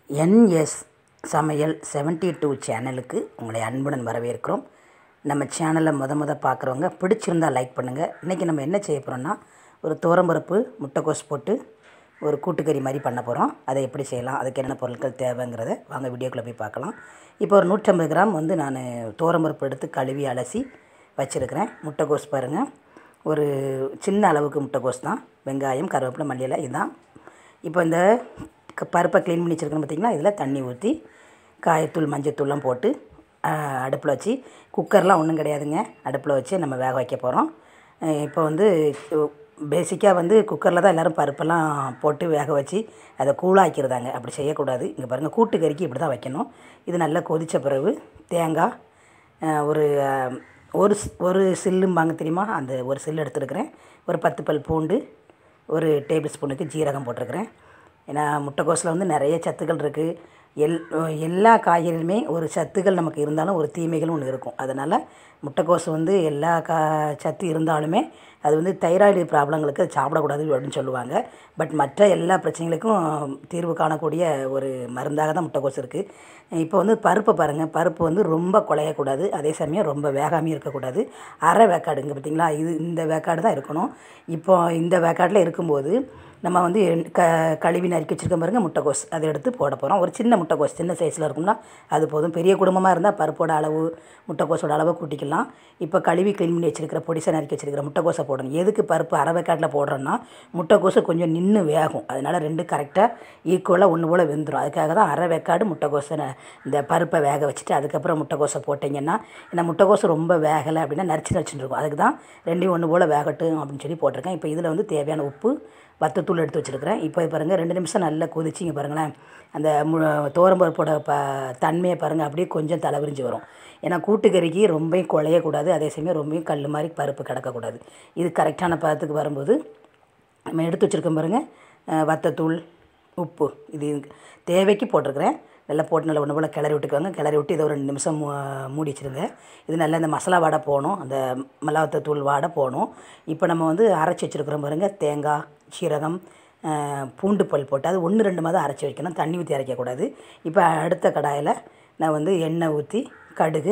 NS சமையல் seventy two சேனலுக்கு உங்களை அன்புடன் வரவேற்கிறோம் நம்ம சேனலை முத முத பார்க்குறவங்க பிடிச்சிருந்தா லைக் பண்ணுங்கள் இன்றைக்கி நம்ம என்ன செய்ய போகிறோம்னா ஒரு துவரம்பருப்பு முட்டைக்கோஸ் போட்டு ஒரு கூட்டுக்கறி மாதிரி பண்ண போகிறோம் அதை எப்படி செய்யலாம் அதுக்கு என்னென்ன பொருட்கள் தேவைங்கிறத வாங்க வீடியோக்குள்ளே போய் பார்க்கலாம் இப்போ ஒரு நூற்றம்பது கிராம் வந்து நான் துவரம்பருப்பு எடுத்து கழுவி அலசி வச்சுருக்கிறேன் முட்டைக்கோஸ் பாருங்கள் ஒரு சின்ன அளவுக்கு முட்டைக்கோஸ் தான் வெங்காயம் கருவேப்பிலை மல்லியலை இதுதான் இப்போ இந்த க- பருப்பை க்ளீன் பண்ணி வச்சுருக்கோம் பார்த்தீங்களா இதில் தண்ணி ஊற்றி காயத்தூள் மஞ்சத்தூள்லாம் போட்டு அடுப்பில் வச்சு குக்கர்லாம் ஒன்றும் கிடையாதுங்க அடுப்பில் வச்சு நம்ம வேக வைக்க போகிறோம் இப்போ வந்து பேசிக்காக வந்து குக்கரில் தான் எல்லோரும் பருப்பெல்லாம் போட்டு வேக வச்சு அதை கூழாக்கிறதாங்க அப்படி செய்யக்கூடாது இங்கே பாருங்கள் கூட்டுக்கறிக்கு இப்படி தான் வைக்கணும் இது நல்லா கொதித்த பிறகு தேங்காய் அஹ், ஒரு அஹ், ஒரு ஸ்- ஒரு சில்லும்பாங்க தெரியுமா அந்த ஒரு சில்லு எடுத்துருக்கிறேன் ஒரு பத்து பல் பூண்டு ஒரு டேபிள் ஸ்பூனுக்கு ஜீரகம் போட்டிருக்கிறேன் ஏன்னா முட்டைக்கோஸில் வந்து நிறைய சத்துக்கள் இருக்குது எல் எல்லா காய்கறிலுமே ஒரு சத்துக்கள் நமக்கு இருந்தாலும் ஒரு தீமைகள் ஒன்று இருக்கும் அதனால் முட்டைக்கோஸ் வந்து எல்லா கா சத்து இருந்தாலுமே அது வந்து தைராய்டு ப்ராப்ளங்களுக்கு அது சாப்பிடக்கூடாது அப்படின்னு சொல்லுவாங்க பட் மற்ற எல்லா பிரச்சனைகளுக்கும் தீர்வு காணக்கூடிய ஒரு மருந்தாக தான் முட்டைக்கோஸ் இருக்குது இப்போ வந்து பருப்பை பாருங்கள் பருப்பு வந்து ரொம்ப குழையக்கூடாது அதே சமயம் ரொம்ப வேகாமையும் இருக்கக்கூடாது அரை வேக்காடுங்க பார்த்தீங்களா இது இந்த வேக்காடு தான் இருக்கணும் இப்போ இந்த வேக்காட்டில் இருக்கும்போது நம்ம வந்து எண்- க கழுவி நறுக்கி வச்சுருக்க பாருங்க முட்டைக்கோஸ் அதை எடுத்து போட போகிறோம் ஒரு சின்ன முட்டைக்கோஸ் சின்ன சைஸில் இருக்கும்னா அது போதும் பெரிய குடும்பமாக இருந்தால் பருப்போட அளவு முட்டைக்கோஸோட அளவை கூட்டிக்கலாம் இப்போ கழுவி க்ளீன் பண்ணி வச்சிருக்கிற பொடிசை நறுக்கி வச்சிருக்கிற முட்டைக்கோஸை போடணும் எதுக்கு பருப்பு அரை வேக்காட்டில் போடுறோன்னா முட்டைக்கோஸு கொஞ்சம் நின்று வேகும் அதனால் ரெண்டு கரெக்டாக ஈக்குவலாக ஒன்று போல் வெந்துடும் அதுக்காக தான் அரை வேக்காடு முட்டைக்கோஸை ந- இந்த பருப்பை வேக வச்சுட்டு அதுக்கப்புறம் முட்டைக்கோஸை போட்டிங்கன்னா ஏன்னா முட்டைக்கோஸ் ரொம்ப வேகலை அப்படின்னா நரிச்சு நரிச்சுன்னு இருக்கும் அதுக்கு தான் ரெண்டையும் ஒன்று போல் வேகட்டும் அப்படின்னு சொல்லி போட்டிருக்கேன் இப்போ இதில் வந்து தேவையான உப்பு வத்தத்தூள் எடுத்து வச்சுருக்கிறேன் இப்போ இது பாருங்கள் ரெண்டு நிமிஷம் நல்லா கொதிச்சிங்க பாருங்களேன் அந்த மு துவரம்பருப்போட ப தன்மையை பாருங்கள் அப்படியே கொஞ்சம் தலைவிரிஞ்சு வரும் ஏன்னா கூட்டுக்கறிக்கு ரொம்பவும் குழையக்கூடாது அதே சமயம் ரொம்பவும் கல் மாதிரி பருப்பு கிடக்கக்கூடாது இது கரெக்டான பதத்துக்கு வரும்போது நம்ம எடுத்து வச்சுருக்கோம் பாருங்கள் அஹ் வத்தத்தூள் உப்பு இது தேவைக்கு போட்டிருக்கிறேன் நல்லா போட்டு நல்லா ஒன்று போல் கிளறி விட்டுக்கோங்க கிளறி விட்டு இதை ஒரு ரெண்டு நிமிஷம் மூ மூடி வச்சுருங்க இது நல்லா இந்த மசாலா வாடை போகணும் அந்த மிளகாத்தூள் வாடை போகணும் இப்போ நம்ம வந்து அரைச்சி வச்சுருக்கிறோம் பாருங்கள் தேங்காய் சீரகம் அஹ் பூண்டு பல் போட்டு அது ஒன்று ரெண்டு மாதம் அரைச்சி வைக்கணும் தண்ணி ஊற்றி அரைக்கக்கூடாது இப்போ அடுத்த கடாயில் நான் வந்து எண்ணெய் ஊற்றி கடுகு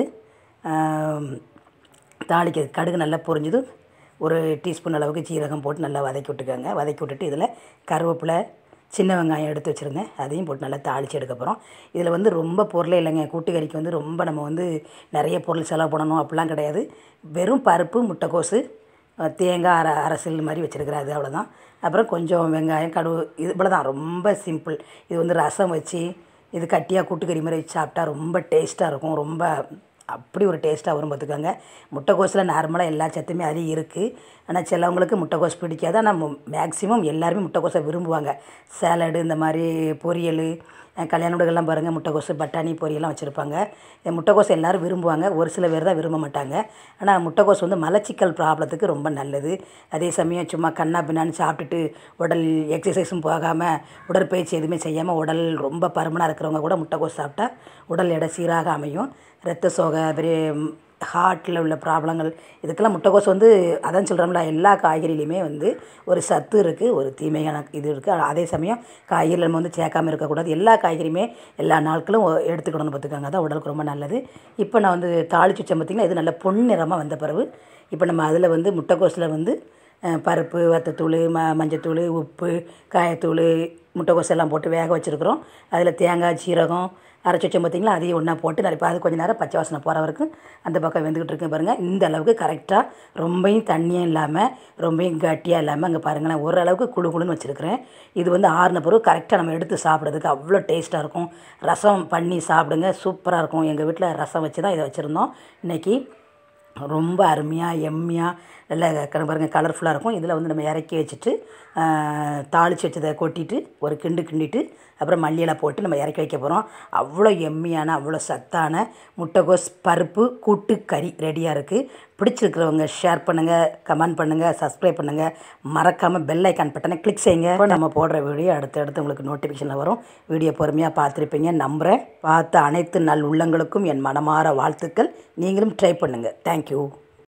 ஆம், தாளிக்க கடுகு நல்லா பொரிஞ்சது ஒரு டீஸ்பூன் அளவுக்கு ஜீரகம் போட்டு நல்லா வதக்கி விட்டுக்கோங்க வதக்கி விட்டுட்டு இதில் கருவேப்பிலை சின்ன வெங்காயம் எடுத்து வச்சுருங்க அதையும் போட்டு நல்லா தாளித்து எடுக்க போகிறோம் இதில் வந்து ரொம்ப பொருளே இல்லைங்க கூட்டுக்கறிக்கு வந்து ரொம்ப நம்ம வந்து நிறைய பொருள் செலவு பண்ணணும் அப்படிலாம் கிடையாது வெறும் பருப்பு முட்டைக்கோசு அஹ், தேங்காய் அரை அரை சில்லு மாதிரி வச்சுருக்கிறேன் அது அவ்வளோதான் அப்புறம் கொஞ்சம் வெங்காயம் கடுகு இது இவ்வளோ தான் ரொம்ப சிம்பிள் இது வந்து ரசம் வச்சு இது கட்டியாக கூட்டுக்கறி மாதிரி வச்சு சாப்பிட்டா ரொம்ப டேஸ்ட்டாக இருக்கும் ரொம்ப அப்படி ஒரு டேஸ்ட்டாக வரும் பார்த்துக்கோங்க முட்டைக்கோஸில் நார்மலாக எல்லா சத்துமே அது இருக்குது ஆனால் சிலவங்களுக்கு முட்டைக்கோஸ் பிடிக்காது ஆனால் மேக்ஸிமம் எல்லாருமே முட்டைக்கோஸை விரும்புவாங்க சேலடு இந்த மாதிரி பொரியல் அஹ் கல்யாண வீடுகள்லாம் பாருங்கள் முட்டைக்கோசு பட்டாணி பொரியெல்லாம் வச்சுருப்பாங்க இந்த முட்டைக்கோஸ் எல்லோரும் விரும்புவாங்க ஒரு சில பேர் தான் விரும்ப மாட்டாங்க ஆனால் முட்டைக்கோஸ் வந்து மலச்சிக்கல் ப்ராப்ளத்துக்கு ரொம்ப நல்லது அதே சமயம் சும்மா கண்ணா பின்னான்னு சாப்பிட்டுட்டு உடல் எக்ஸசைஸும் போகாமல் உடற்பயிற்சி எதுவுமே செய்யாமல் உடல் ரொம்ப பருமனாக இருக்கிறவங்க கூட முட்டைக்கோஸ் சாப்பிட்டா உடல் எடை சீராக அமையும் ரத்த சோகை பெரிய ஹார்ட்டில் உள்ள ப்ராப்ளங்கள் இதுக்கெல்லாம் முட்டைக்கோஸ் வந்து அதான் சொல்கிறோம்ல எல்லா காய்கறிலையுமே வந்து ஒரு சத்து இருக்குது ஒரு தீமையான இது இருக்குது அதே சமயம் காய்கறிகள் நம்ம வந்து சேர்க்காம இருக்கக்கூடாது எல்லா காய்கறியுமே எல்லா நாட்களும் ஒ- எடுத்துக்கணும்னு பார்த்துக்கோங்க அதான் உடலுக்கு ரொம்ப நல்லது இப்போ நான் வந்து தாளிச்சு வச்சேன் பார்த்திங்கன்னா இது நல்ல பொன்னிறமாக வந்த பிறகு இப்போ நம்ம அதில் வந்து முட்டைக்கோஸில் வந்து அஹ், பருப்பு வத்தத்தூள் ம மஞ்சத்தூள் உப்பு காயத்தூள் முட்டைக்கோஸ் எல்லாம் போட்டு வேக வச்சுருக்குறோம் அதில் தேங்காய் சீரகம் அரைச்சி வச்சோம் பார்த்தீங்களா அதையும் ஒன்றா போட்டு நான் இப்போ அது கொஞ்சம் நேரம் பச்சை வாசனை போகிற வரைக்கும் அந்த பக்கம் வெந்துக்கிட்டு இருக்கேன் பாருங்கள் இந்த அளவுக்கு கரெக்டாக ரொம்பவும் தண்ணியும் இல்லாமல் ரொம்பவும் கட்டியாக இல்லாமல் அங்கே பாருங்களேன் ஓரளவுக்கு குழு குழுன்னு வச்சுருக்கிறேன் இது வந்து ஆறுன பிறகு கரெக்டாக நம்ம எடுத்து சாப்பிட்றதுக்கு அவ்வளோ டேஸ்ட்டாக இருக்கும் ரசம் பண்ணி சாப்பிடுங்க சூப்பராக இருக்கும் எங்கள் வீட்டில் ரசம் வச்சு தான் இதை வச்சுருந்தோம் இன்றைக்கி ரொம்ப அருமையாக எம்மியாக நல்ல க- பாருங்க கலர்ஃபுல்லாக இருக்கும் இதில் வந்து நம்ம இறக்கி வச்சுட்டு தாளித்து வச்சதை கொட்டிட்டு ஒரு கிண்டு கிண்டிட்டு அப்புறம் மல்லியெல்லாம் போட்டு நம்ம இறக்கி வைக்க போகிறோம் அவ்வளோ எம்மியான அவ்வளோ சத்தான முட்டைகோஸ் பருப்பு கூட்டு கறி ரெடியாக இருக்குது பிடிச்சிருக்கிறவங்க ஷேர் பண்ணுங்கள் கமெண்ட் பண்ணுங்கள் சப்ஸ்கிரைப் பண்ணுங்கள் மறக்காமல் பெல் ஐக்கான் பட்டனை கிளிக் செய்யுங்க இப்போ நம்ம போடுற வீடியோ அடுத்தடுத்து உங்களுக்கு நோட்டிஃபிகேஷனில் வரும் வீடியோ பொறுமையாக பார்த்துருப்பீங்க நம்புகிறேன் பார்த்த அனைத்து நல் உள்ளங்களுக்கும் என் மனமார வாழ்த்துக்கள் நீங்களும் ட்ரை பண்ணுங்கள் தேங்க்யூ